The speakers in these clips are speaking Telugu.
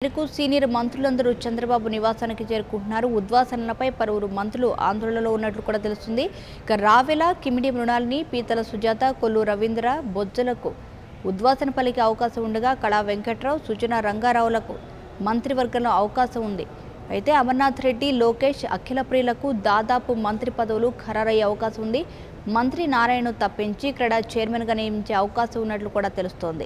మేరకు సీనియర్ మంత్రులందరూ చంద్రబాబు నివాసానికి చేరుకుంటున్నారు ఉద్వాసనలపై పలువురు మంత్రులు ఆందోళనలో ఉన్నట్లు కూడా తెలుస్తుంది ఇక రావెల కిమిడి మృణాలిని పీతల సుజాత కొల్లు రవీంద్ర బొజ్జలకు ఉద్వాసన పలికే అవకాశం ఉండగా కళా వెంకట్రావు సుజన రంగారావులకు మంత్రివర్గంలో అవకాశం ఉంది అయితే అమర్నాథ్ రెడ్డి లోకేష్ అఖిలప్రియులకు దాదాపు మంత్రి పదవులు ఖరారయ్యే అవకాశం ఉంది మంత్రి నారాయణను తప్పించి క్రీడా చైర్మన్గా నియమించే అవకాశం ఉన్నట్లు కూడా తెలుస్తోంది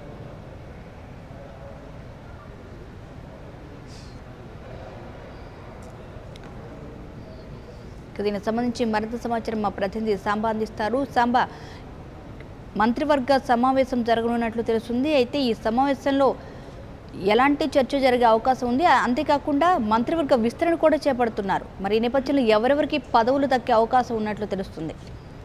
ఇక దీనికి సంబంధించి మరింత సమాచారం మా ప్రతినిధి సాంబా అందిస్తారు సాంబా మంత్రివర్గ సమావేశం జరగనున్నట్లు తెలుస్తుంది అయితే ఈ సమావేశంలో ఎలాంటి చర్చ జరిగే అవకాశం ఉంది అంతేకాకుండా మంత్రివర్గ విస్తరణ కూడా చేపడుతున్నారు మరి ఈ నేపథ్యంలో ఎవరెవరికి పదవులు దక్కే అవకాశం ఉన్నట్లు తెలుస్తుంది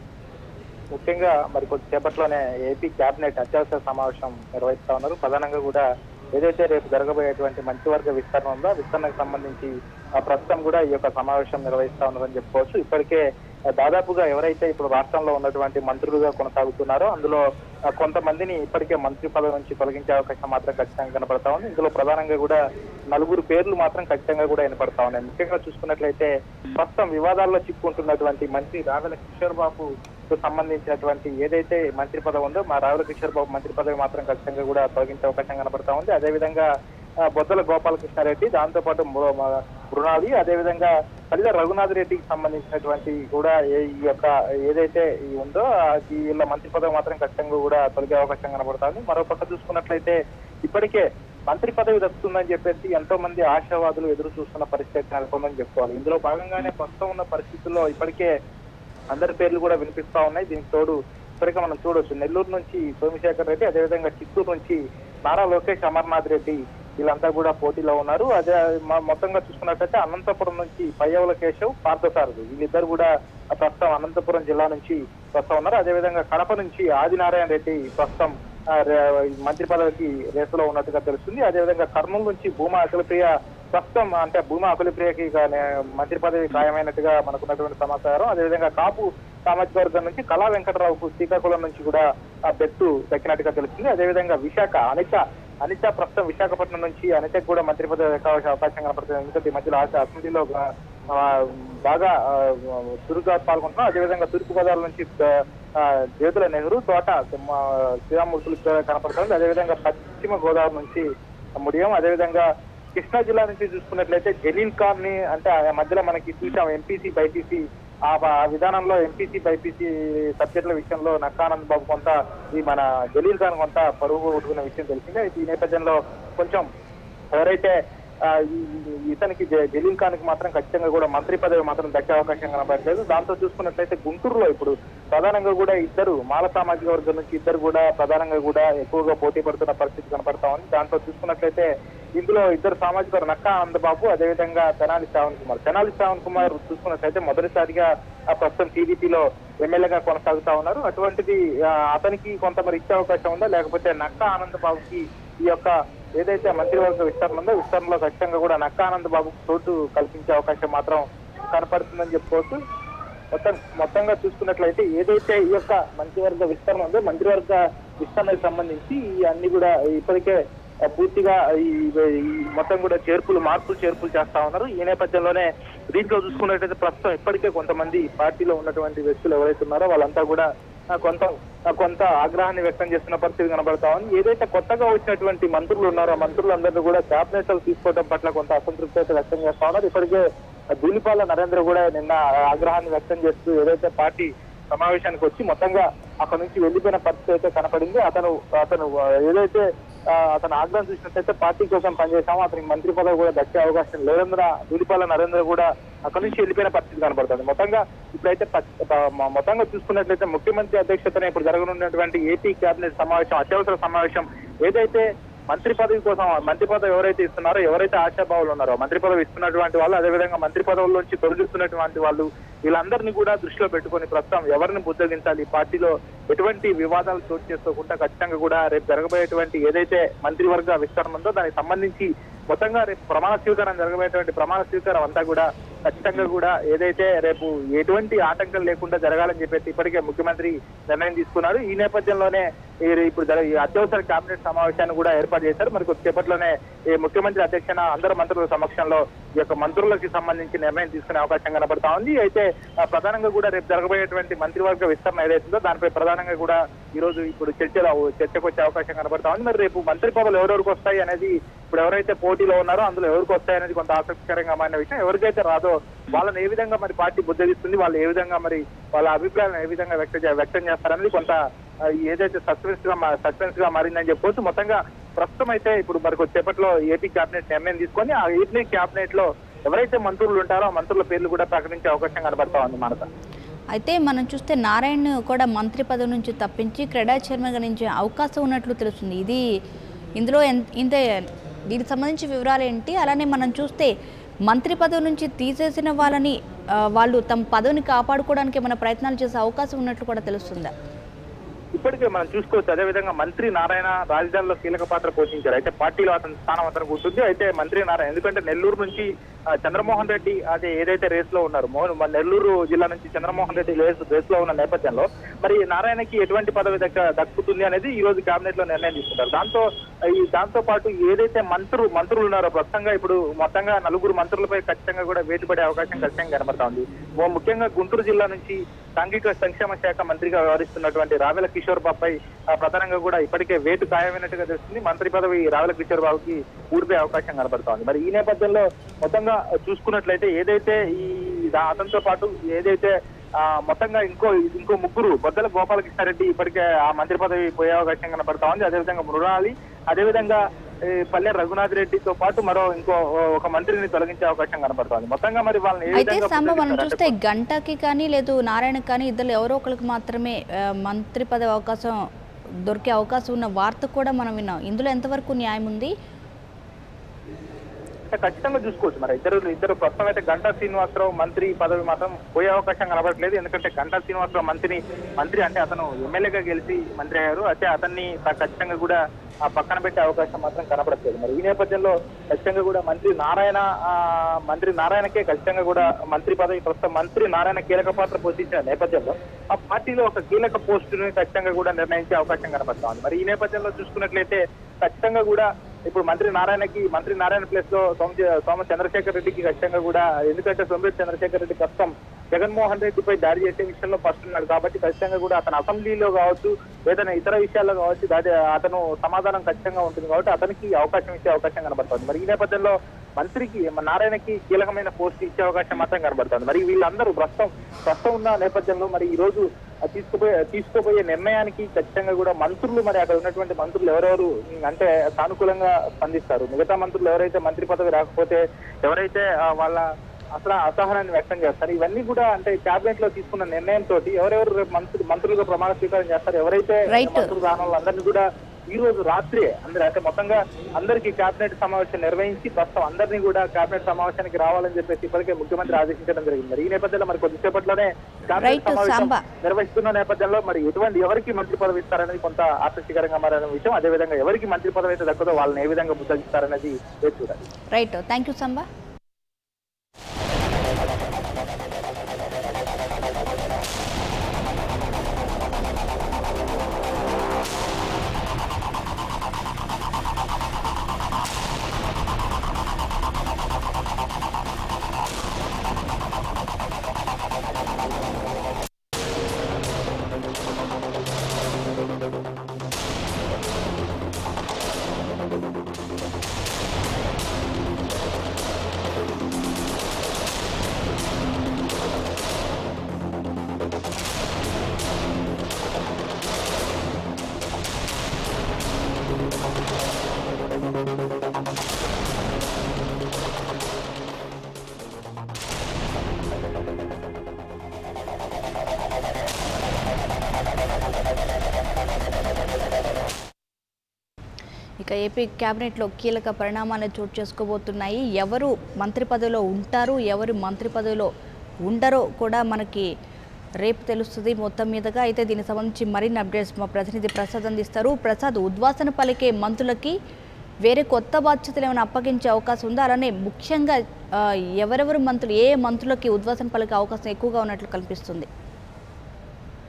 ముఖ్యంగా మరి కొద్దిసేపట్లోనే ఏపీ కేబినెట్ అత్యవసర సమావేశం నిర్వహిస్తా ఉన్నారు ప్రధానంగా కూడా ఏదైతే రేపు జరగబోయేటువంటి మంత్రివర్గ విస్తరణ ఉందో ఆ విస్తరణకు సంబంధించి ఆ ప్రస్తుతం కూడా ఈ యొక్క సమావేశం నిర్వహిస్తా ఉన్నారని చెప్పుకోవచ్చు ఇప్పటికే ఆ, దాదాపుగా ఎవరైతే ఇప్పుడు రాష్ట్రంలో ఉన్నటువంటి మంత్రులుగా కొనసాగుతున్నారో అందులో ఆ, కొంతమందిని ఇప్పటికే మంత్రి పదవి నుంచి తొలగించే అవకాశం మాత్రం ఖచ్చితంగా కనపడతా ఉంది ఇందులో ప్రధానంగా కూడా నలుగురు పేర్లు మాత్రం ఖచ్చితంగా కూడా వినపడతా ఉన్నాయి ముఖ్యంగా చూసుకున్నట్లయితే ప్రస్తుతం వివాదాల్లో చిక్కుంటున్నటువంటి మంత్రి రావెల కిషోర్ బాబు కు సంబంధించినటువంటి ఏదైతే మంత్రి పదవి ఉందో మా రావుల కిషోర్ బాబు మంత్రి పదవి మాత్రం ఖచ్చితంగా కూడా తొలగించే అవకాశం కనపడతా ఉంది అదేవిధంగా ఆ, బొద్దల గోపాలకృష్ణారెడ్డి దాంతో పాటు మృ- మ- మృణాలి అదేవిధంగా కలిద రఘునాథ్ రెడ్డికి సంబంధించినటువంటి కూడా ఏ- ఈ యొక్క ఏదైతే ఈ ఉందో ఆ ఈ వీళ్ళ మంత్రి పదవి మాత్రం ఖచ్చితంగా కూడా తొలగే అవకాశం కనబడుతుంది మరో పక్క చూసుకున్నట్లయితే ఇప్పటికే మంత్రి పదవి దక్కుతుందని చెప్పేసి ఎంతో మంది ఆశావాదులు ఎదురు చూస్తున్న పరిస్థితి నెలకొందని చెప్పుకోవాలి ఇందులో భాగంగానే ప్రస్తుతం ఉన్న పరిస్థితుల్లో ఇప్పటికే అందరి పేర్లు కూడా వినిపిస్తా ఉన్నాయి దీనికి తోడు ఇప్పటికే మనం చూడొచ్చు నెల్లూరు నుంచి సోమశేఖర్ రెడ్డి అదేవిధంగా చిత్తూరు నుంచి నారా లోకేష్ అమర్నాథ్ రెడ్డి వీళ్ళంతా కూడా పోటీలో ఉన్నారు అదే మ- మొత్తంగా చూసుకున్నట్లయితే అనంతపురం నుంచి పయ్యవుల కేశవ్ పార్థసారథి వీళ్ళిద్దరు కూడా ప్రస్తుతం అనంతపురం జిల్లా నుంచి వస్తా ఉన్నారు అదేవిధంగా కడప నుంచి ఆదినారాయణ రెడ్డి ప్రస్తుతం ఆ, రే- మంత్రి పదవికి రేసులో ఉన్నట్టుగా తెలుస్తుంది అదేవిధంగా కర్నూలు నుంచి భూమా అఖిలప్రియ ప్రస్తుతం అంటే భూమా అఖిలప్రియకి ఇక నే- మంత్రి పదవి ఖాయమైనట్టుగా మనకున్నటువంటి సమాచారం అదేవిధంగా కాపు సామాజిక వర్గం నుంచి కళా వెంకటరావుకు శ్రీకాకుళం నుంచి కూడా ఆ బెట్టు దక్కినట్టుగా తెలుస్తుంది అదేవిధంగా విశాఖ అనిత అనిత ప్రస్తుతం విశాఖపట్నం నుంచి అనితకు కూడా మంత్రి పదవి దక్కే అవకాశం కనపడుతుంది ఎందుకంటే ఈ మధ్యలో ఆశ అసెంబ్లీలో ఆ, బాగా ఆ, చురుగ్గా పాల్గొంటున్నాం అదేవిధంగా తూర్పు గోదావరి నుంచి ఆ, జ్యోతుల నెహ్రూ తోట మా శ్రీరామూర్తులు కనపడుతుంది అదేవిధంగా పశ్చిమ గోదావరి నుంచి ముడియం అదేవిధంగా కృష్ణా జిల్లా నుంచి చూసుకున్నట్లయితే జలీల్ ఖాన్ ని అంటే ఆ మధ్యలో మనకి చూసాం ఎంపీసీ బైపీసీ ఆ బ- ఆ విధానంలో ఎంపీసీ బైపీసీ సబ్జెక్టుల విషయంలో నక్కానంద్ బాబు కొంత ఈ మన జలీల్ ఖాన్ కొంత పరువు కొట్టుకున్న విషయం తెలిసిందే ఈ నేపథ్యంలో కొంచెం ఎవరైతే ఆ, ఈ- ఈ- ఇతనికి జ- జలీల్ ఖాన్ కి మాత్రం ఖచ్చితంగా కూడా మంత్రి పదవి మాత్రం దక్కే అవకాశం కనబడలేదు దాంతో చూసుకున్నట్లయితే గుంటూరులో ఇప్పుడు ప్రధానంగా కూడా ఇద్దరు మాల సామాజిక వర్గం నుంచి ఇద్దరు కూడా ప్రధానంగా కూడా ఎక్కువగా పోటీ పడుతున్న పరిస్థితి కనపడతా ఉంది దాంతో చూసుకున్నట్లయితే ఇందులో ఇద్దరు సామాజిక వర్గం నక్కా ఆనందబాబు అదేవిధంగా తెనాలి శ్రావణ్ కుమార్ తెనాలి శ్రావణ్ కుమార్ చూసుకున్నట్లయితే మొదటిసారిగా ఆ, ప్రస్తుతం టీడీపీలో ఎమ్మెల్యేగా కొనసాగుతా ఉన్నారు అటువంటిది ఆ, అతనికి కొంత మరి ఇచ్చే అవకాశం ఉందా లేకపోతే నక్కా ఆనందబాబుకి ఈ యొక్క ఏదైతే మంత్రివర్గ విస్తరణ ఉందో విస్తరణలో ఖచ్చితంగా కూడా నక్కా ఆనంద్ బాబుకు చోటు కల్పించే అవకాశం మాత్రం కనపడుతుందని చెప్పుకోవచ్చు మొత్తం మొత్తంగా చూసుకున్నట్లయితే ఏదైతే ఈ యొక్క మంత్రివర్గ విస్తరణ ఉందో మంత్రివర్గ విస్తరణకు సంబంధించి ఈ అన్ని కూడా ఇప్పటికే ఆ, పూర్తిగా ఈ ఈ మొత్తం కూడా చేర్పులు మార్పులు చేర్పులు చేస్తా ఉన్నారు ఈ నేపథ్యంలోనే దీంట్లో చూసుకున్నట్లయితే ప్రస్తుతం ఇప్పటికే కొంతమంది పార్టీలో ఉన్నటువంటి వ్యక్తులు ఎవరైతే ఉన్నారో వాళ్ళంతా కూడా ఆ, కొంత ఆ, కొంత ఆగ్రహాన్ని వ్యక్తం చేస్తున్న పరిస్థితి కనబడతా ఉంది ఏదైతే కొత్తగా వచ్చినటువంటి మంత్రులు ఉన్నారో ఆ మంత్రులందరూ కూడా క్యాబినెట్ తీసుకోవడం పట్ల కొంత అసంతృప్తి అయితే వ్యక్తం చేస్తా ఉన్నారు ఇప్పటికే ధూళిపాల నరేంద్ర కూడా నిన్న ఆగ్రహాన్ని వ్యక్తం చేస్తూ ఏదైతే పార్టీ సమావేశానికి వచ్చి మొత్తంగా అక్కడ నుంచి వెళ్ళిపోయిన పరిస్థితి అయితే కనపడింది అతను అతను ఆ, ఏదైతే ఆ, అతను ఆగ్రహం చూసినట్లయితే పార్టీ కోసం పనిచేశాము అతనికి మంత్రి పదవి కూడా దక్కే అవకాశం లేనందున ధూళిపాల నరేంద్ర కూడా అక్కడి నుంచి వెళ్ళిపోయిన పరిస్థితి కనబడుతుంది మొత్తంగా ఇప్పుడైతే ప- ప- మ- మొత్తంగా చూసుకున్నట్లయితే ముఖ్యమంత్రి అధ్యక్షతన ఇప్పుడు జరగనున్నటువంటి ఏపీ కేబినెట్ సమావేశం అత్యవసర సమావేశం ఏదైతే మంత్రి పదవి కోసం మంత్రి పదవి ఎవరైతే ఇస్తున్నారో ఎవరైతే ఆశాభావులు ఉన్నారో మంత్రి పదవి ఇస్తున్నటువంటి వాళ్ళు అదేవిధంగా మంత్రి పదవుల నుంచి తొలగిస్తున్నటువంటి వాళ్ళు వీళ్ళందరినీ కూడా దృష్టిలో పెట్టుకొని ప్రస్తుతం ఎవరిని బుద్ధగించాలి పార్టీలో ఎటువంటి వివాదాలు చోటు చేసుకోకుండా ఖచ్చితంగా కూడా రేపు జరగబోయేటువంటి ఏదైతే మంత్రివర్గ విస్తరణ ఉందో దానికి సంబంధించి మొత్తంగా రేపు ప్రమాణ స్వీకారం జరగబోయేటువంటి ప్రమాణ స్వీకారం అంతా కూడా ఖచ్చితంగా కూడా ఏదైతే రేపు ఎటువంటి ఆటంకం లేకుండా జరగాలని చెప్పేసి ఇప్పటికే ముఖ్యమంత్రి నిర్ణయం తీసుకున్నారు ఈ నేపథ్యంలోనే ఈ ఇప్పుడు జర- ఈ అత్యవసర కేబినెట్ సమావేశాన్ని కూడా ఏర్పాటు చేశారు మరి కొద్దిసేపట్లోనే ఈ ముఖ్యమంత్రి అధ్యక్షన అందరు మంత్రుల సమక్షంలో ఈ యొక్క మంత్రులకి సంబంధించి నిర్ణయం తీసుకునే అవకాశం కనబడతా ఉంది అయితే ఆ, ప్రధానంగా కూడా రేపు జరగబోయేటువంటి మంత్రివర్గ విస్తరణ ఏదైతుందో దానిపై ప్రధానంగా కూడా ఈ రోజు ఇప్పుడు చర్చలో చర్చకు వచ్చే అవకాశం కనబడతా ఉంది మరి రేపు మంత్రి పదవులు ఎవరెవరికి వస్తాయి అనేది ఇప్పుడు ఎవరైతే పోటీలో ఉన్నారో అందులో ఎవరికి వస్తాయి అనేది కొంత ఆసక్తికరంగా మారిన విషయం ఎవరికైతే రాదో వాళ్ళని ఏ విధంగా మరి పార్టీ బుద్ధగిస్తుంది వాళ్ళు ఏ విధంగా మరి వాళ్ళ అభిప్రాయాలను ఏ విధంగా వ్యక్తం చే- వ్యక్తం చేస్తారనేది కొంత ఆ, ఏదైతే సస్పెన్స్ గా మా- సస్పెన్స్ గా మారిందని చెప్పొచ్చు మొత్తంగా ప్రస్తుతం అయితే ఇప్పుడు మరి కొద్దిసేపట్లో ఏపీ కేబినెట్ నిర్ణయం తీసుకొని ఆ ఏపీ కేబినెట్ లో ఎవరైతే మంత్రులు ఉంటారో ఆ మంత్రుల పేర్లు కూడా ప్రకటించే అవకాశం కనబడతా ఉంది మనకు అయితే మనం చూస్తే నారాయణ్ కూడా మంత్రి పదవి నుంచి తప్పించి క్రీడా చైర్మన్గా నుంచి అవకాశం ఉన్నట్లు తెలుస్తుంది ఇది ఇందులో ఎన్- ఇంత దీనికి సంబంధించి వివరాలు ఏంటి అలానే మనం చూస్తే మంత్రి పదవి నుంచి తీసేసిన వాళ్ళని ఆ, వాళ్ళు తమ పదవిని కాపాడుకోవడానికి ఏమైనా ప్రయత్నాలు చేసే అవకాశం ఉన్నట్లు కూడా తెలుస్తుందా ఇప్పటికే మనం చూసుకోవచ్చు అదేవిధంగా మంత్రి నారాయణ రాజధానిలో కీలక పాత్ర పోషించారు అయితే పార్టీలో అతని స్థానం అతనికి ఉంటుంది అయితే మంత్రి నారాయణ ఎందుకంటే నెల్లూరు నుంచి ఆ, చంద్రమోహన్ రెడ్డి అదే ఏదైతే రేస్ లో ఉన్నారు మోహన్ మన నెల్లూరు జిల్లా నుంచి చంద్రమోహన్ రెడ్డి రేస్ రేస్ లో ఉన్న నేపథ్యంలో మరి నారాయణకి ఎటువంటి పదవి దక్క దక్కుతుంది అనేది ఈ రోజు కేబినెట్ లో నిర్ణయం తీసుకుంటారు దాంతో ఈ దాంతో పాటు ఏదైతే మంత్రులు మంత్రులు ఉన్నారో ప్రస్తుతంగా ఇప్పుడు మొత్తంగా నలుగురు మంత్రులపై ఖచ్చితంగా కూడా వేటు పడే అవకాశం ఖచ్చితంగా కనబడతా ఉంది ఓ ముఖ్యంగా గుంటూరు జిల్లా నుంచి సాంఘిక సంక్షేమ శాఖ మంత్రిగా వ్యవహరిస్తున్నటువంటి రావెల కిషోర్ బాబుపై ఆ, ప్రధానంగా కూడా ఇప్పటికే వేటు ఖాయమైనట్టుగా తెలుస్తుంది మంత్రి పదవి రావెల కిషోర్ బాబుకి ఊడిపోయే అవకాశం కనబడతా ఉంది మరి ఈ నేపథ్యంలో మొత్తంగా చూసుకున్నట్లయితే ఏదైతే ఈ దా- అతనితో పాటు ఏదైతే ఆ, మొత్తంగా ఇంకో ఇంకో ముగ్గురు బొద్దల గోపాలకృష్ణారెడ్డి ఇప్పటికే ఆ మంత్రి పదవి పోయే అవకాశం కనబడతా ఉంది అదేవిధంగా మృణాలి అదేవిధంగా ఈ పల్లె రఘునాథ్ రెడ్డితో పాటు మరో ఇంకో ఒక మంత్రిని తొలగించే అవకాశం కనబడుతోంది మొత్తంగా మరి వాళ్ళని ఏ అయితే విధంగా సాంబ మనం బుద్ధగిస్తారంటే చూస్తే గంటకి కానీ లేదు నారాయణకి కానీ ఇద్దరు ఎవరో ఒకరికి మాత్రమే ఆ, మంత్రి పదవి అవకాశం దొరికే అవకాశం ఉన్న వార్త కూడా మనం విన్నాం ఇందులో ఎంతవరకు న్యాయం ఉంది అంటే ఖచ్చితంగా చూసుకోవచ్చు మరి ఇద్దరు ఇద్దరు ప్రస్తుతం అయితే గంటా శ్రీనివాసరావు మంత్రి పదవి మాత్రం పోయే అవకాశం కనబడట్లేదు ఎందుకంటే గంటా శ్రీనివాసరావు మంత్రిని మంత్రి అంటే అతను ఎమ్మెల్యేగా గెలిచి మంత్రి అయ్యారు అయితే అతన్ని త- ఖచ్చితంగా కూడా ఆ పక్కన పెట్టే అవకాశం మాత్రం కనబడట్లేదు మరి ఈ నేపథ్యంలో ఖచ్చితంగా కూడా మంత్రి నారాయణ ఆ, మంత్రి నారాయణకే ఖచ్చితంగా కూడా మంత్రి పదవి ప్రస్తుతం మంత్రి నారాయణ కీలక పాత్ర పోషించిన నేపథ్యంలో ఆ పార్టీలో ఒక కీలక పోస్టుని ఖచ్చితంగా కూడా నిర్ణయించే అవకాశం కనబడతా ఉంది మరి ఈ నేపథ్యంలో చూసుకున్నట్లయితే ఖచ్చితంగా కూడా ఇప్పుడు మంత్రి నారాయణకి మంత్రి నారాయణ ప్లేస్ లో సోమ సోమ చంద్రశేఖర్ రెడ్డికి ఖచ్చితంగా కూడా ఎందుకంటే సోమరెడ్డి చంద్రశేఖర్ రెడ్డి ప్రస్తుతం జగన్మోహన్ రెడ్డిపై దాడి చేసే విషయంలో ఫస్ట్ ఉన్నాడు కాబట్టి ఖచ్చితంగా కూడా అతను అసెంబ్లీలో కావచ్చు ఏదైనా ఇతర విషయాల్లో కావచ్చు దాడి అతను సమాధానం ఖచ్చితంగా ఉంటుంది కాబట్టి అతనికి అవకాశం ఇచ్చే అవకాశం కనబడుతుంది మరి ఈ నేపథ్యంలో మంత్రికి మన నారాయణకి కీలకమైన పోస్ట్ ఇచ్చే అవకాశం మాత్రం కనబడుతుంది మరి వీళ్ళందరూ ప్రస్తుతం ప్రస్తుతం ఉన్న నేపథ్యంలో మరి ఈ రోజు ఆ తీసుకుపోయే తీసుకోబోయే నిర్ణయానికి ఖచ్చితంగా కూడా మంత్రులు మరి అక్కడ ఉన్నటువంటి మంత్రులు ఎవరెవరు ఉమ్, అంటే సానుకూలంగా స్పందిస్తారు మిగతా మంత్రులు ఎవరైతే మంత్రి పదవి రాకపోతే ఎవరైతే ఆ, వాళ్ళ అసలు అసహనాన్ని వ్యక్తం చేస్తారు ఇవన్నీ కూడా అంటే కేబినెట్ లో తీసుకున్న నిర్ణయంతో ఎవరెవరు రేపు మంత్రులు మంత్రులుగా ప్రమాణ స్వీకారం చేస్తారు ఎవరైతే Right. మంత్రులు రాని వాళ్ళందరినీ కూడా ఈ రోజు రాత్రి అందరూ అంటే మొత్తంగా అందరికీ కేబినెట్ సమావేశం నిర్వహించి ప్రస్తుతం అందరినీ కూడా కేబినెట్ సమావేశానికి రావాలని చెప్పేసి ఇప్పటికే ముఖ్యమంత్రి ఆదేశించడం జరిగింది మరి ఈ నేపథ్యంలో మరి కొద్దిసేపట్లోనే Right, కేబినెట్ సమావేశం సాంబా. నిర్వహిస్తున్న నేపథ్యంలో మరి ఎటువంటి ఎవరికి మంత్రి పదవి ఇస్తారనేది కొంత ఆసక్తికరంగా మారిన విషయం అదేవిధంగా ఎవరికి మంత్రి పదవి అయితే దక్కదో వాళ్ళని ఏ విధంగా బుద్ధగిస్తారనేది వేచి చూడాలి రైట్ థ్యాంక్ యూ సంబా ఇక ఏపీ కేబినెట్లో కీలక పరిణామాలు చోటు చేసుకోబోతున్నాయి ఎవరు మంత్రి పదవిలో ఉంటారు ఎవరు మంత్రి పదవిలో ఉండరో కూడా మనకి రేపు తెలుస్తుంది మొత్తం మీదుగా అయితే దీనికి సంబంధించి మరిన్ని అప్డేట్స్ మా ప్రతినిధి ప్రసాద్ అందిస్తారు ప్రసాద్ ఉద్వాసన పలికే మంత్రులకి వేరే కొత్త బాధ్యతలు ఏమైనా అప్పగించే అవకాశం ఉందా అలానే ముఖ్యంగా ఆ, ఎవరెవరు మంత్రులు ఏ మంత్రులకి ఉద్వాసన పలికే అవకాశం ఎక్కువగా ఉన్నట్లు కనిపిస్తుంది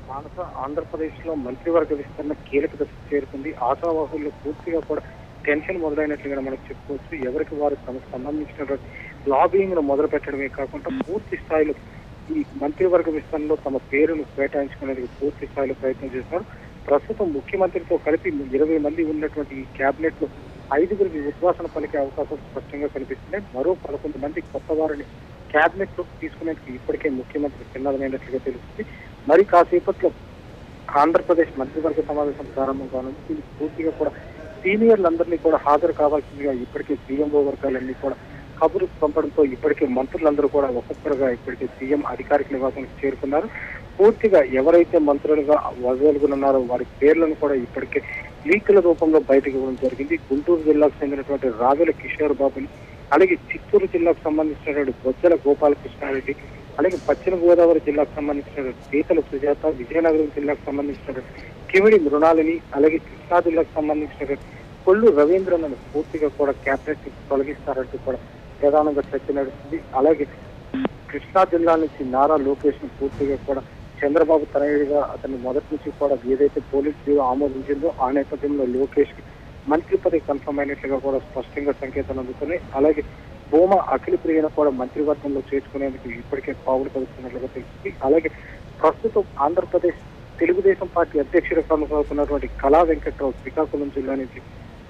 మానస ఆంధ్రప్రదేశ్ లో మంత్రివర్గ విస్తరణ కీలక దశకు చేరుకుంది ఆశావాహుల్లో పూర్తిగా కూడా టెన్షన్ మొదలైనట్లుగా మనకు చెప్పుకోవచ్చు ఎవరికి వారు తమకు సంబంధించినటువంటి లాబింగ్ ను మొదలు పెట్టడమే కాకుండా పూర్తి స్థాయిలో ఈ మంత్రివర్గ విస్తరణలో తమ పేరును కేటాయించుకునేందుకు పూర్తి స్థాయిలో ప్రయత్నం చేస్తున్నారు ప్రస్తుతం ముఖ్యమంత్రితో కలిపి ఇరవై మంది ఉన్నటువంటి ఈ కేబినెట్ లో ఐదుగురికి ఉద్వాసన పలికే అవకాశాలు స్పష్టంగా కనిపిస్తున్నాయి మరో పదకొండు మంది కొత్త వారిని కేబినెట్ లో తీసుకునేందుకు ఇప్పటికే ముఖ్యమంత్రి సిద్ధమైనట్లుగా తెలుస్తుంది మరి కాసేపట్లో ఆంధ్రప్రదేశ్ మంత్రివర్గ సమావేశం ప్రారంభం కానుంది దీనికి పూర్తిగా కూడా సీనియర్లందరినీ కూడా హాజరు కావాల్సిందిగా ఇప్పటికే సీఎంఓ వర్గాలన్నీ కూడా కబురు పంపడంతో ఇప్పటికే మంత్రులందరూ కూడా ఒక్కొక్కరుగా ఇప్పటికే సీఎం అధికారిక నివాసానికి చేరుకున్నారు పూర్తిగా ఎవరైతే మంత్రులుగా వదలుగున్నారో వారి పేర్లను కూడా ఇప్పటికే లీకుల రూపంలో బయటకు ఇవ్వడం జరిగింది గుంటూరు జిల్లాకు చెందినటువంటి రావెల కిషోర్ బాబుని అలాగే చిత్తూరు జిల్లాకు సంబంధించినటువంటి బొజ్జల గోపాలకృష్ణారెడ్డి అలాగే పశ్చిమ గోదావరి జిల్లాకు సంబంధించినటువంటి పీతల సుజాత విజయనగరం జిల్లాకు సంబంధించినటువంటి కిమిడి మృణాలిని అలాగే కృష్ణా జిల్లాకు సంబంధించినటువంటి కొల్లు రవీంద్రను పూర్తిగా కూడా క్యాబినెట్ కి తొలగిస్తారంటూ కూడా ప్రధానంగా చర్చ నడుస్తుంది అలాగే కృష్ణా జిల్లా నుంచి నారా లోకేష్ ను పూర్తిగా కూడా చంద్రబాబు తనయుడిగా అతన్ని మొదటి నుంచి కూడా ఏదైతే పోలీస్ బ్యూరో ఆమోదించిందో ఆ నేపథ్యంలో లోకేష్ కి మంత్రి పదవి కన్ఫర్మ్ అయినట్లుగా కూడా స్పష్టంగా సంకేతాలు అందుతున్నాయి అలాగే భూమా అఖిల ప్రియను కూడా మంత్రివర్గంలో చేర్చుకునేందుకు ఇప్పటికే పావులు కలుస్తున్నట్లుగా తెలిసింది అలాగే ప్రస్తుతం ఆంధ్రప్రదేశ్ తెలుగుదేశం పార్టీ అధ్యక్షుడు కొనసాగుతున్నటువంటి కళా వెంకట్రావు శ్రీకాకుళం జిల్లా నుంచి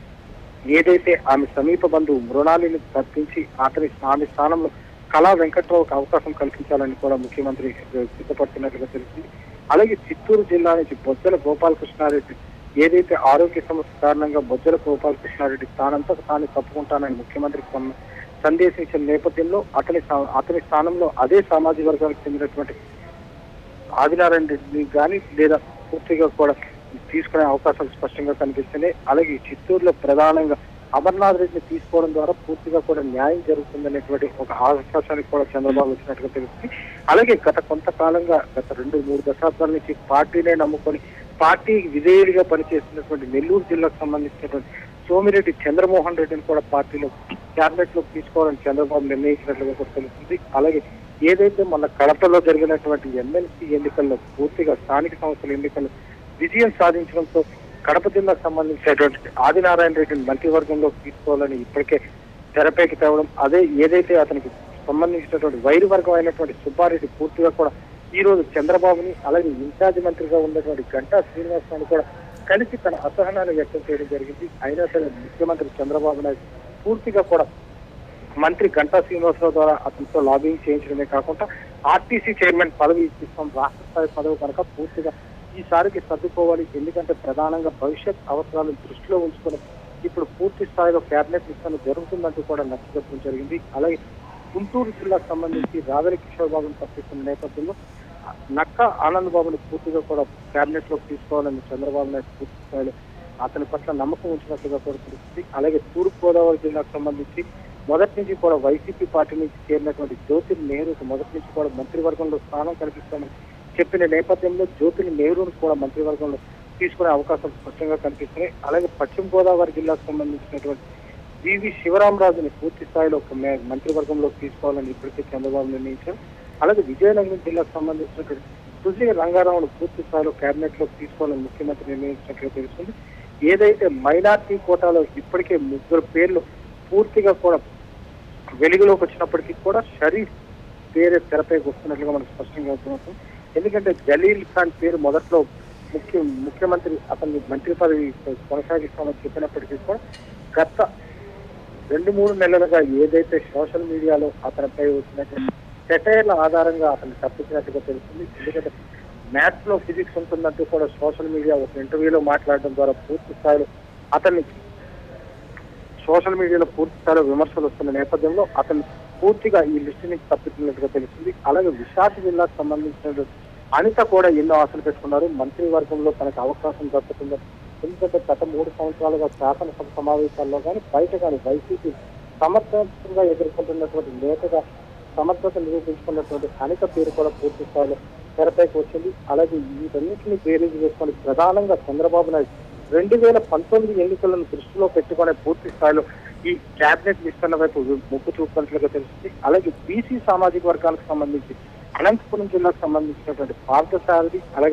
ఏదైతే ఆమె సమీప బంధువు మృణాలిని తప్పించి అతని ఆమె స్థానంలో కళా వెంకట్రావుకు అవకాశం కల్పించాలని కూడా ముఖ్యమంత్రి సిద్ధపడుతున్నట్లుగా తెలిసింది అలాగే చిత్తూరు జిల్లా నుంచి బొజ్జల గోపాలకృష్ణారెడ్డి ఏదైతే ఆరోగ్య సమస్య కారణంగా బొజ్జల గోపాలకృష్ణారెడ్డి తానంతా తాను తప్పుకుంటానని ముఖ్యమంత్రికి సం- సందేశించిన నేపథ్యంలో అతని స్థా- అతని స్థానంలో అదే సామాజిక వర్గానికి చెందినటువంటి ఆదినారాయణ రెడ్డిని కానీ లేదా పూర్తిగా కూడా తీసుకునే అవకాశాలు స్పష్టంగా కనిపిస్తున్నాయి అలాగే ఈ చిత్తూరులో ప్రధానంగా అమర్నాథ్ రెడ్డిని తీసుకోవడం ద్వారా పూర్తిగా కూడా న్యాయం జరుగుతుందనేటువంటి ఒక అవకాశానికి కూడా చంద్రబాబు వచ్చినట్టుగా తెలుస్తుంది అలాగే గత కొంతకాలంగా గత రెండు మూడు దశాబ్దాల నుంచి పార్టీనే నమ్ముకొని పార్టీ విధేయుడిగా పనిచేస్తున్నటువంటి నెల్లూరు జిల్లాకు సంబంధించినటువంటి సోమిరెడ్డి చంద్రమోహన్ రెడ్డిని కూడా పార్టీలో క్యాబినెట్ లో తీసుకోవాలని చంద్రబాబు నిర్ణయించినట్లుగా కూడా తెలుస్తుంది అలాగే ఏదైతే మన కడపలో జరిగినటువంటి ఎమ్మెల్సీ ఎన్నికల్లో పూర్తిగా స్థానిక సంస్థల ఎన్నికల్లో విజయం సాధించడంతో కడప జిల్లాకు సంబంధించినటువంటి ఆదినారాయణ రెడ్డిని మంత్రివర్గంలో తీసుకోవాలని ఇప్పటికే తెరపైకి తేవడం అదే ఏదైతే అతనికి సంబంధించినటువంటి వైరు వర్గం అయినటువంటి సుబ్బారెడ్డి పూర్తిగా కూడా ఈ రోజు చంద్రబాబుని అలాగే ఇన్ఛార్జ్ మంత్రిగా ఉన్నటువంటి గంటా శ్రీనివాసరావు కూడా కలిసి తన అసహనాన్ని వ్యక్తం చేయడం జరిగింది అయినా సరే ముఖ్యమంత్రి చంద్రబాబు నాయుడు పూర్తిగా కూడా మంత్రి గంటా శ్రీనివాసరావు ద్వారా అతనితో లాబింగ్ చేయించడమే కాకుండా ఆర్టీసీ చైర్మన్ పదవి ఇప్పిస్తాం రాష్ట్ర స్థాయి పదవి కనుక పూర్తిగా ఈసారికి సర్దుకోవాలి ఎందుకంటే ప్రధానంగా భవిష్యత్ అవసరాలను దృష్టిలో ఉంచుకొని ఇప్పుడు పూర్తి స్థాయిలో కేబినెట్ విస్తరణ జరుగుతుందంటూ కూడా నచ్చజెప్పడం జరిగింది అలాగే గుంటూరు జిల్లాకు సంబంధించి రావెల కిషోర్ బాబును తప్పిస్తున్న నేపథ్యంలో నక్క ఆనంద్ బాబుని పూర్తిగా కూడా కేబినెట్ లోకి తీసుకోవాలని చంద్రబాబు నాయుడు పూర్తి స్థాయిలో అతని పట్ల నమ్మకం ఉంచినట్లుగా కూడా తెలుస్తుంది అలాగే తూర్పు గోదావరి జిల్లాకు సంబంధించి మొదటి నుంచి కూడా వైసీపీ పార్టీ నుంచి చేరినటువంటి జ్యోతిని నెహ్రూకు మొదటి నుంచి కూడా మంత్రివర్గంలో స్థానం కల్పిస్తామని చెప్పిన నేపథ్యంలో జ్యోతిని నెహ్రూను కూడా మంత్రివర్గంలో తీసుకునే అవకాశం స్పష్టంగా కనిపిస్తున్నాయి అలాగే పశ్చిమ గోదావరి జిల్లాకు సంబంధించినటువంటి వివి శివరామరాజుని పూర్తి స్థాయిలో ఒక మే- మంత్రివర్గంలో తీసుకోవాలని ఇప్పటికే చంద్రబాబు నిర్ణయించారు అలాగే విజయనగరం జిల్లాకు సంబంధించినటువంటి సుజయ రంగారావును పూర్తి స్థాయిలో కేబినెట్ లో తీసుకోవాలని ముఖ్యమంత్రి నిర్ణయించినట్లుగా తెలుస్తుంది ఏదైతే మైనార్టీ కోటాలో ఇప్పటికే ముగ్గురు పేర్లు పూర్తిగా కూడా వెలుగులోకి వచ్చినప్పటికీ కూడా షరీఫ్ పేరు తెరపైకి వస్తున్నట్లుగా మనకు స్పష్టంగా అవుతున్నట్టు ఎందుకంటే జలీల్ ఖాన్ పేరు మొదట్లో ముఖ్య ముఖ్యమంత్రి అతన్ని మంత్రి పదవి కొనసాగిస్తామని చెప్పినప్పటికీ కూడా గత రెండు మూడు నెలలుగా ఏదైతే సోషల్ మీడియాలో అతనిపై వచ్చినటువంటి సెటైర్ల ఆధారంగా అతన్ని తప్పించినట్టుగా తెలుస్తుంది ఎందుకంటే మ్యాథ్స్ లో ఫిజిక్స్ ఉంటుందంటూ కూడా సోషల్ మీడియా ఒక ఇంటర్వ్యూలో మాట్లాడడం ద్వారా పూర్తి స్థాయిలో అతన్ని సోషల్ మీడియాలో పూర్తి స్థాయిలో విమర్శలు వస్తున్న నేపథ్యంలో అతను పూర్తిగా ఈ లిస్ట్ నుంచి తప్పించినట్టుగా తెలుస్తుంది అలాగే విశాఖ జిల్లాకు సంబంధించిన అనిత కూడా ఎన్నో ఆశలు పెట్టుకున్నారు మంత్రివర్గంలో తనకు అవకాశం దక్కుతుందని ఎందుకంటే గత మూడు సంవత్సరాలుగా శాసనసభ సమావేశాల్లో కానీ బయట కానీ వైసీపీ సమర్థవంతంగా ఎదుర్కొంటున్నటువంటి నేతగా సమర్థత నిరూపించుకున్నటువంటి అనిత పేరు కూడా పూర్తి స్థాయిలో తెరపైకి వచ్చింది అలాగే వీటన్నింటినీ బేరీజ్ వేసుకొని ప్రధానంగా చంద్రబాబు నాయుడు రెండు వేల పంతొమ్మిది ఎన్నికలను దృష్టిలో పెట్టుకునే పూర్తి స్థాయిలో ఈ కేబినెట్ విస్తరణ వైపు మొగ్గు చూపుతున్నట్లుగా తెలుస్తుంది అలాగే బీసీ సామాజిక వర్గాలకు సంబంధించి అనంతపురం జిల్లాకు సంబంధించినటువంటి పార్థసారథి అలాగే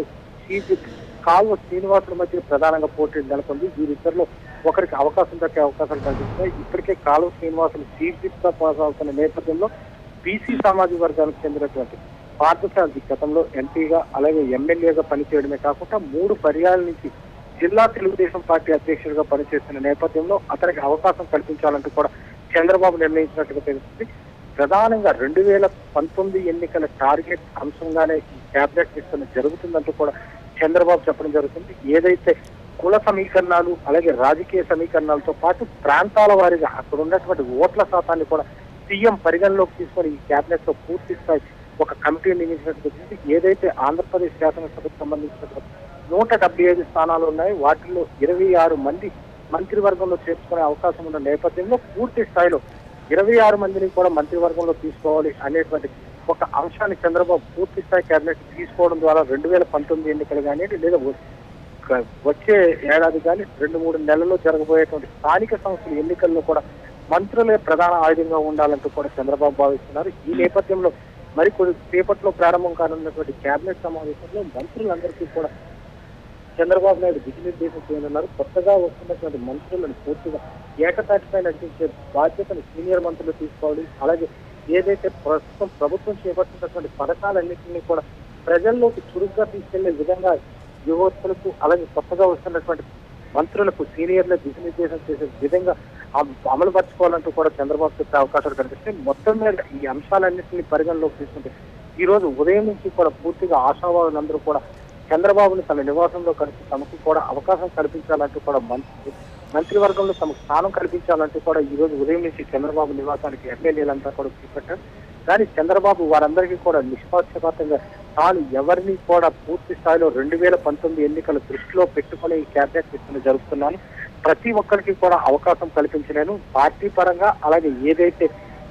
చీఫ్ విప్ కాల్వ శ్రీనివాసుల మధ్య ప్రధానంగా పోటీ నెలకొంది వీరిద్దరిలో ఒకరికి అవకాశం దక్కే అవకాశాలు కనిపిస్తున్నాయి ఇప్పటికే కాలువ శ్రీనివాసులు చీఫ్ విప్ గా కొనసాగుతున్న నేపథ్యంలో బీసీ సామాజిక వర్గానికి చెందినటువంటి పార్థసారథి గతంలో ఎంపీగా అలాగే ఎమ్మెల్యేగా పనిచేయడమే కాకుండా మూడు పర్యాల నుంచి జిల్లా తెలుగుదేశం పార్టీ అధ్యక్షుడిగా పనిచేస్తున్న నేపథ్యంలో అతనికి అవకాశం కల్పించాలంటూ కూడా చంద్రబాబు నిర్ణయించినట్టుగా తెలుస్తుంది ప్రధానంగా రెండు వేల పంతొమ్మిది ఎన్నికల టార్గెట్ అంశంగానే ఈ క్యాబినెట్ విస్తరణ జరుగుతుందంటూ కూడా చంద్రబాబు చెప్పడం జరుగుతుంది ఏదైతే కుల సమీకరణాలు అలాగే రాజకీయ సమీకరణాలతో పాటు ప్రాంతాల వారీగా అక్కడ ఉన్నటువంటి ఓట్ల శాతాన్ని కూడా సీఎం పరిగణలోకి తీసుకొని ఈ క్యాబినెట్ లో పూర్తి స్థాయి ఒక కమిటీ నియమించినట్టు తెలిసింది ఏదైతే ఆంధ్రప్రదేశ్ శాసనసభకు సంబంధించినటువంటి నూట డెబ్బై ఐదు స్థానాలు ఉన్నాయి వాటిల్లో ఇరవై ఆరు మంది మంత్రివర్గంలో చేర్చుకునే అవకాశం ఉన్న నేపథ్యంలో పూర్తి స్థాయిలో ఇరవై ఆరు మందిని కూడా మంత్రివర్గంలో తీసుకోవాలి అనేటువంటి ఒక అంశాన్ని చంద్రబాబు పూర్తి స్థాయి కేబినెట్ తీసుకోవడం ద్వారా రెండు వేల పంతొమ్మిది ఎన్నికలు కానీ లేదా వ- క- వచ్చే ఏడాది కానీ రెండు మూడు నెలల్లో జరగబోయేటువంటి స్థానిక సంస్థల ఎన్నికల్లో కూడా మంత్రులే ప్రధాన ఆయుధంగా ఉండాలంటూ కూడా చంద్రబాబు భావిస్తున్నారు ఈ నేపథ్యంలో మరి కొద్ది సేపట్లో ప్రారంభం కానున్నటువంటి కేబినెట్ సమావేశంలో మంత్రులందరికీ కూడా చంద్రబాబు నాయుడు దిగ్నిర్దేశం చేయనున్నారు కొత్తగా వస్తున్నటువంటి మంత్రులను పూర్తిగా ఏకతాటిపై నడిపించే బాధ్యతను సీనియర్ మంత్రులు తీసుకోవాలి అలాగే ఏదైతే ప్రస్తుతం ప్రభుత్వం చేపట్టినటువంటి పథకాలన్నింటినీ కూడా ప్రజల్లోకి చురుగ్గా తీసుకెళ్లే విధంగా యువతులకు అలాగే కొత్తగా వస్తున్నటువంటి మంత్రులకు సీనియర్ల దిశనిర్దేశం చేసే విధంగా అమ- అమలు పరచుకోవాలంటూ కూడా చంద్రబాబు చెప్పే అవకాశాలు కనిపిస్తాయి మొత్తం మీద ఈ అంశాలన్నింటినీ పరిగణలోకి తీసుకుంటే ఈ రోజు ఉదయం నుంచి కూడా పూర్తిగా ఆశావాదులందరూ కూడా చంద్రబాబుని తన నివాసంలో కలిసి తమకు కూడా అవకాశం కల్పించాలంటూ కూడా మంత్రి మంత్రివర్గంలో తమకు స్థానం కల్పించాలంటూ కూడా ఈ రోజు ఉదయం నుంచి చంద్రబాబు నివాసానికి ఎమ్మెల్యేలంతా కూడా చేపట్టారు కానీ చంద్రబాబు వారందరికీ కూడా నిష్పాక్షపాతంగా తాను ఎవరిని కూడా పూర్తి స్థాయిలో రెండు వేల పంతొమ్మిది ఎన్నికల దృష్టిలో పెట్టుకుని ఈ క్యాబినెట్ విస్తరణ జరుపుతున్నాను ప్రతి ఒక్కరికి కూడా అవకాశం కల్పించలేను పార్టీ పరంగా అలాగే ఏదైతే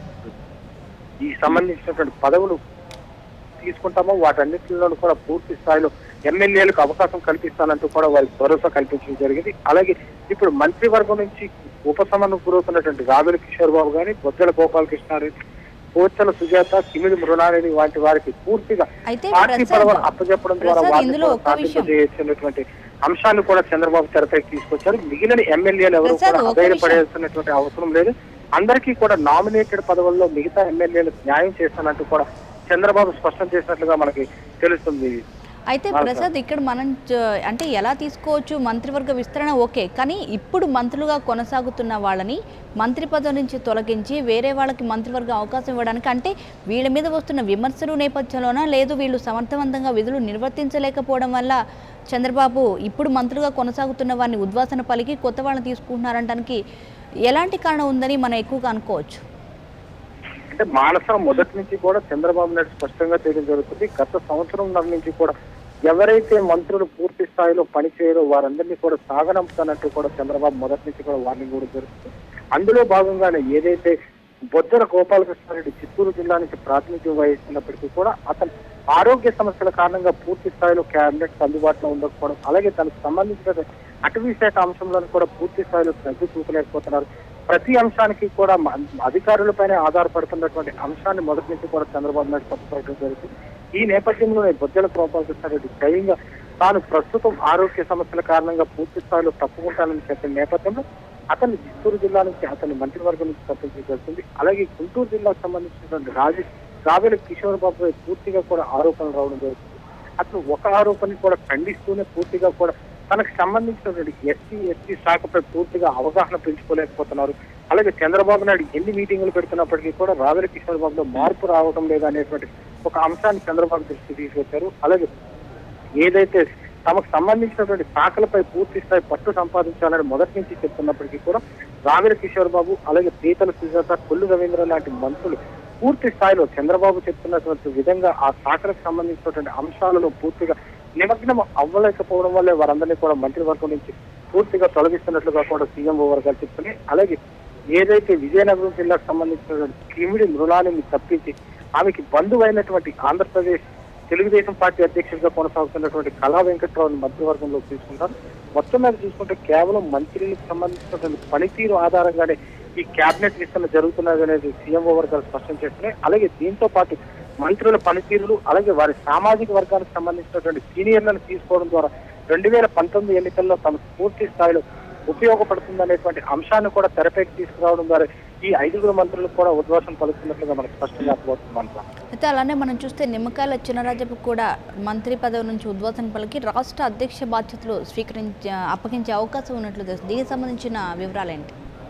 ఈ సంబంధించినటువంటి పదవులు తీసుకుంటామో వాటన్నిటిలోనూ కూడా పూర్తి స్థాయిలో ఎమ్మెల్యేలకు అవకాశం కల్పిస్తానంటూ కూడా వారికి భరోసా కల్పించడం జరిగింది అలాగే ఇప్పుడు మంత్రివర్గం నుంచి ఉపశమనం గురవుతున్నటువంటి రావెల కిషోర్ బాబు గాని బొజ్జల గోపాలకృష్ణారెడ్డి పోచల సుజాత కిమిడి మృణారెడ్డి వంటి వారికి పూర్తిగా అయితే పార్టీ ప్రసాద్ పదవులు అప్పచెప్పడం ద్వారా ప్రసాద్ వారిని ఇందులో కూడా ఒక్క విషయం సాధింపజేసినటువంటి అంశాన్ని కూడా చంద్రబాబు తెరపైకి తీసుకొచ్చారు మిగిలిన ఎమ్మెల్యేలు ఎవరు ప్రసాద్, కూడా ఒక్క విషయం. అధైర్యపడాల్సినటువంటి అవసరం లేదు అందరికీ కూడా నామినేటెడ్ పదవుల్లో మిగతా ఎమ్మెల్యేలకు న్యాయం చేస్తానంటూ కూడా చంద్రబాబు స్పష్టం చేసినట్లుగా మనకి తెలుస్తుంది అయితే అవును ప్రసాద్ ఇక్కడ మనం చ- అంటే ఎలా తీసుకోవచ్చు మంత్రివర్గ విస్తరణ ఓకే కానీ ఇప్పుడు మంత్రులుగా కొనసాగుతున్న వాళ్ళని మంత్రి పదవి నుంచి తొలగించి వేరే వాళ్ళకి మంత్రివర్గ అవకాశం ఇవ్వడానికి అంటే వీళ్ళ మీద వస్తున్న విమర్శలు నేపథ్యంలోనా లేదు వీళ్ళు సమర్థవంతంగా విధులు నిర్వర్తించలేకపోవడం వల్ల చంద్రబాబు ఇప్పుడు మంత్రులుగా కొనసాగుతున్న వారిని ఉద్వాసన పలికి కొత్త వాళ్ళని తీసుకుంటున్నారంటానికి ఎలాంటి కారణం ఉందని మనం ఎక్కువగా అనుకోవచ్చు అంటే మానస మొదటి నుంచి కూడా చంద్రబాబు నాయుడు స్పష్టంగా తెలియడం జరుగుతుంది గత సంవత్సరం నుంచి కూడా ఎవరైతే మంత్రులు పూర్తి స్థాయిలో పనిచేయరో వారందరినీ కూడా సాగనంపుతానంటూ కూడా చంద్రబాబు మొదటి నుంచి కూడా వార్నింగ్ కూడా జరుగుతుంది అందులో భాగంగానే ఏదైతే బొజ్జల గోపాలకృష్ణారెడ్డి చిత్తూరు జిల్లా నుంచి ప్రాతినిధ్యం వహిస్తున్నప్పటికీ కూడా అతను ఆరోగ్య సమస్యల కారణంగా పూర్తి స్థాయిలో క్యాబినెట్ అందుబాటులో ఉండకపోవడం అలాగే తనకు సంబంధించిన అటవీ శాఖ అంశంలో కూడా పూర్తి స్థాయిలో శ్రద్ధ చూపలేకపోతున్నారు ప్రతి అంశానికి కూడా మ- అధికారులపైనే ఆధారపడుతున్నటువంటి అంశాన్ని మొదటి నుంచి కూడా చంద్రబాబు నాయుడు తప్పుకోవడం జరుగుతుంది ఈ నేపథ్యంలోనే బొజ్జల గోపాలకృష్ణారెడ్డి స్వయంగా తాను ప్రస్తుతం ఆరోగ్య సమస్యల కారణంగా పూర్తి స్థాయిలో తప్పుకుంటానని చెప్పిన నేపథ్యంలో అతన్ని చిత్తూరు జిల్లా నుంచి అతన్ని మంత్రివర్గం నుంచి తప్పించడం జరుగుతుంది అలాగే గుంటూరు జిల్లాకు సంబంధించినటువంటి రాజు రావెల కిషోర్ బాబు పూర్తిగా కూడా ఆరోపణలు రావడం జరుగుతుంది అతను ఒక ఆరోపణని కూడా ఖండిస్తూనే పూర్తిగా కూడా తనకు సంబంధించినటువంటి ఎస్సీ ఎస్టీ శాఖపై పూర్తిగా అవగాహన పెంచుకోలేకపోతున్నారు అలాగే చంద్రబాబు నాయుడు ఎన్ని మీటింగులు పెడుతున్నప్పటికీ కూడా రావెల కిషోర్ బాబులో మార్పు రావడం లేదా అనేటువంటి ఒక అంశాన్ని చంద్రబాబు దృష్టికి తీసుకొచ్చారు అలాగే ఏదైతే తమకు సంబంధించినటువంటి శాఖలపై పూర్తి స్థాయి పట్టు సంపాదించాలని మొదటి నుంచి చెప్తున్నప్పటికీ కూడా రావెల కిషోర్ బాబు అలాగే పీతల సుజాత కొల్లు రవీంద్ర లాంటి మంత్రులు పూర్తి స్థాయిలో చంద్రబాబు చెప్తున్నటువంటి విధంగా ఆ శాఖలకు సంబంధించినటువంటి అంశాలలో పూర్తిగా నిమగ్నం అవ్వలేకపోవడం వల్లే వారందరినీ కూడా మంత్రివర్గం నుంచి పూర్తిగా తొలగిస్తున్నట్లుగా కూడా సీఎం వర్గాలు చెప్తున్నాయి అలాగే ఏదైతే విజయనగరం జిల్లాకు సంబంధించినటువంటి కిమిడి మృణాలిని తప్పించి ఆమెకి బంధువైనటువంటి ఆంధ్రప్రదేశ్ తెలుగుదేశం పార్టీ అధ్యక్షుడిగా కొనసాగుతున్నటువంటి కళా వెంకట్రావుని మంత్రివర్గంలో తీసుకుంటారు మొత్తం మీద చూసుకుంటే కేవలం మంత్రులకు సంబంధించినటువంటి పనితీరు ఆధారంగానే ఈ కేబినెట్ విస్తరణ జరుగుతున్నది అనేది సీఎంఓ వర్గాలు స్పష్టం చేస్తున్నాయి అలాగే దీంతో పాటు మంత్రుల పనితీరులు అలాగే వారి సామాజిక వర్గానికి సంబంధించినటువంటి సీనియర్లను తీసుకోవడం ద్వారా రెండు వేల పంతొమ్మిది ఎన్నికల్లో తమ పూర్తి స్థాయిలో ఉపయోగపడుతుందనేటువంటి అంశాన్ని కూడా తెరపైకి తీసుకురావడం ద్వారా ఈ ఐదుగురు మంత్రులకు కూడా ఉద్వాసం పలుకుతున్నట్లుగా మనకు స్పష్టంగా అర్థమవుతుంది మనకు అయితే అలానే మనం చూస్తే నిమ్మకాయల చినరాజప్పకు కూడా మంత్రి పదవి నుంచి ఉద్వాసన పలికి రాష్ట్ర అధ్యక్ష బాధ్యతలు స్వీకరించ అప్పగించే అవకాశం ఉన్నట్లు తెలుస్తుంది దీనికి సంబంధించిన వివరాలేంటి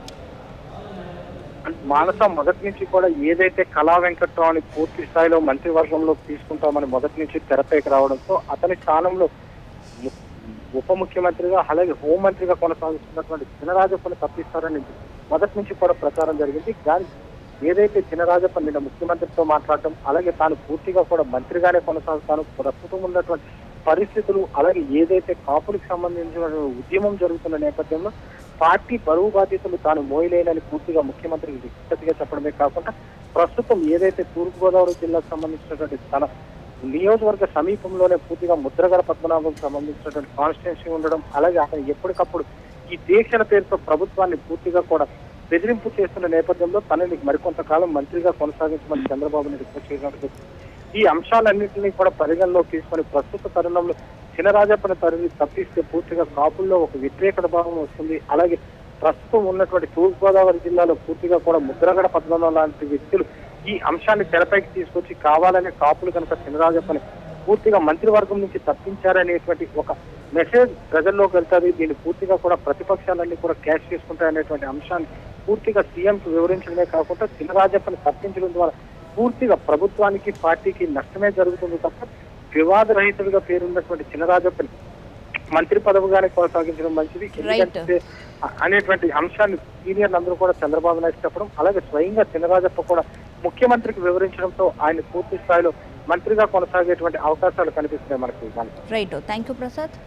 మానస మొదటి నుంచి కూడా ఏదైతే కళా వెంకట్రావుని పూర్తి స్థాయిలో మంత్రివర్గంలో తీసుకుంటామని మొదటి నుంచి తెరపైకి రావడంతో అతని స్థానంలో ము- ఉప ముఖ్యమంత్రిగా అలాగే హోంమంత్రిగా కొనసాగుతున్నటువంటి చినరాజప్పని తప్పిస్తారని మొదటి నుంచి కూడా ప్రచారం జరిగింది కానీ ఏదైతే చినరాజప్ప నిన్న ముఖ్యమంత్రితో మాట్లాడటం అలాగే తాను పూర్తిగా కూడా మంత్రిగానే కొనసాగుతాను ప్రస్తుతం ఉన్నటువంటి పరిస్థితులు అలాగే ఏదైతే కాపులకు సంబంధించిన ఉద్యమం జరుగుతున్న నేపథ్యంలో పార్టీ బరువు బాధ్యతలు తాను మోయలేనని పూర్తిగా ముఖ్యమంత్రికి విజ్ఞప్తిగా చెప్పడమే కాకుండా ప్రస్తుతం ఏదైతే తూర్పుగోదావరి జిల్లాకు సంబంధించినటువంటి తన నియోజకవర్గ సమీపంలోనే పూర్తిగా ముద్రగడ పద్మనాభం సంబంధించినటువంటి కాన్స్టిట్యున్సీ ఉండడం అలాగే అతను ఎప్పటికప్పుడు ఈ దీక్షల పేరుతో ప్రభుత్వాన్ని పూర్తిగా కూడా బెదిరింపు చేస్తున్న నేపథ్యంలో తనని మరికొంతకాలం మంత్రిగా కొనసాగించమని చంద్రబాబు నాయుడు రిక్వెస్ట్ చేసినట్టు ఈ అంశాలన్నింటినీ కూడా పరిగణలోకి తీసుకొని ప్రస్తుత తరుణంలో చినరాజప్పని తరిమి తప్పిస్తే పూర్తిగా కాపుల్లో ఒక వ్యతిరేకత భావం వస్తుంది అలాగే ప్రస్తుతం ఉన్నటువంటి తూర్పుగోదావరి జిల్లాలో పూర్తిగా కూడా ముద్రగడ పద్మనాభం లాంటి వ్యక్తులు ఈ అంశాన్ని తెరపైకి తీసుకొచ్చి కావాలనే కాపులు కనుక చినరాజప్పని పూర్తిగా మంత్రివర్గం నుంచి తప్పించారనేటువంటి ఒక మెసేజ్ ప్రజల్లోకి వెళ్తారు దీన్ని పూర్తిగా కూడా ప్రతిపక్షాలన్నీ కూడా క్యాష్ చేసుకుంటాయనేటువంటి అంశాన్ని పూర్తిగా సీఎంకి వివరించడమే కాకుండా చినరాజప్పని తప్పించడం ద్వారా పూర్తిగా ప్రభుత్వానికి పార్టీకి నష్టమే జరుగుతుంది తప్ప వివాదరహితుడిగా పేరున్నటువంటి చినరాజప్పని మంత్రి పదవిగానే కొనసాగించడం మంచిది ఎందుకంటే అనేటువంటి అంశాన్ని సీనియర్ అందరూ కూడా చంద్రబాబు నాయుడు చెప్పడం అలాగే స్వయంగా చినరాజప్ప కూడా ముఖ్యమంత్రికి వివరించడంతో ఆయన పూర్తి స్థాయిలో మంత్రిగా కొనసాగేటువంటి అవకాశాలు కనిపిస్తున్నాయి మనకి మనకి right thank you Prasad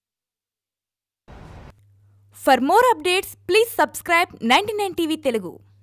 For more updates, please subscribe 99 TV Telugu.